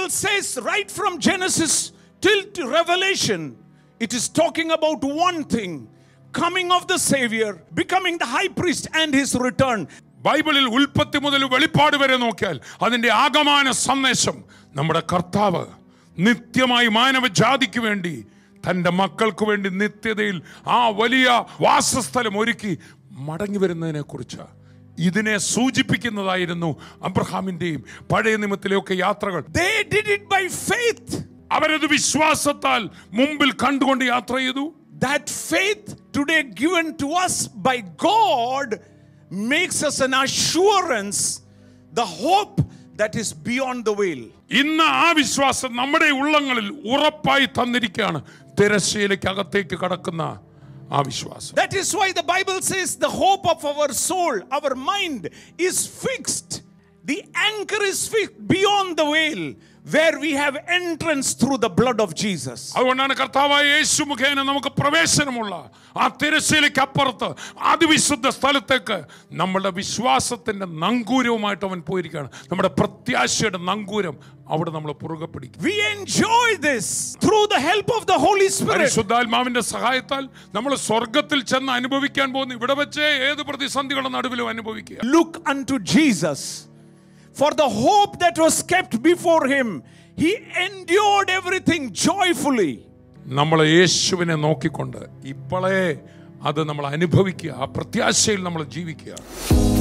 Bible says right from Genesis till to Revelation, it is talking about one thing coming of the Savior, becoming the high priest, and his return. ബൈബിളിൽ ഉൽപ്പത്തി മുതൽ വെളിപ്പാട് വരെ നോക്കിയാൽ അതിന്റെ ആഗമാന സന്ദേശം നമ്മുടെ കർത്താവ് നിത്യമായി മാനവജാതിക്ക് വേണ്ടി തൻ്റെ മക്കൾക്ക് വേണ്ടി നിത്യതയിൽ ആ വലിയ വാസസ്ഥലം ഒരുക്കി മടങ്ങി വരുന്നതിനെ കുറിച്ച് ഇതിനെ സൂചിപ്പിക്കുന്നതായിരുന്നു അബ്രഹാമിന്റെയും പഴയ നിയമത്തിലെയൊക്കെ യാത്രകൾ They did it by faith. അവരത് വിശ്വാസത്താൽ മുമ്പിൽ കണ്ടുകൊണ്ട് യാത്ര ചെയ്തു That faith today given to us by God makes us an assurance, the hope that is beyond the veil. ഇന്ന് ആ വിശ്വാസം നമ്മുടെ ഉള്ളങ്ങളിൽ ഉറപ്പായി തന്നിരിക്കുകയാണ് തിരശ്ശീലയ്ക്ക് അകത്തേക്ക് കടക്കുന്ന ആ വിശ്വാസം That is why the Bible says the hope of our soul, our mind is fixed. The anchor is fixed beyond the veil where we have entrance through the blood of Jesus. അതുകൊണ്ടാണ് കർത്താവായ യേശു മുഖേന നമുക്ക് പ്രവേശനമുള്ള ആ തിരശ്ശീലയ്ക്ക് അപ്പുറത്ത് അതിവിശുദ്ധ സ്ഥലത്തേക്ക് നമ്മുടെ വിശ്വാസത്തിന്റെ നങ്കൂരവുമായിട്ട് അവൻ പോയിരിക്കുകയാണ് നമ്മുടെ പ്രത്യാശയുടെ നങ്കൂരം അവിടെ നമ്മൾ പുറകെ പിടിക്കും We enjoy this through the help of the Holy Spirit. പരിശുദ്ധാത്മാവിന്റെ സഹായത്താൽ നമ്മൾ സ്വർഗത്തിൽ ചെന്ന് അനുഭവിക്കാൻ പോകുന്നു ഇവിടെ വെച്ചേ ഏത് പ്രതിസന്ധികളുടെ നടുവിലും അനുഭവിക്കുക Look unto Jesus. For the hope that was kept before him, he endured everything joyfully. നമ്മൾ യേശുവിനെ നോക്കിക്കൊണ്ട് ഇപ്പോഴേ അത് നമ്മൾ അനുഭവിക്കുക ആ പ്രത്യാശയിൽ നമ്മൾ ജീവിക്കുക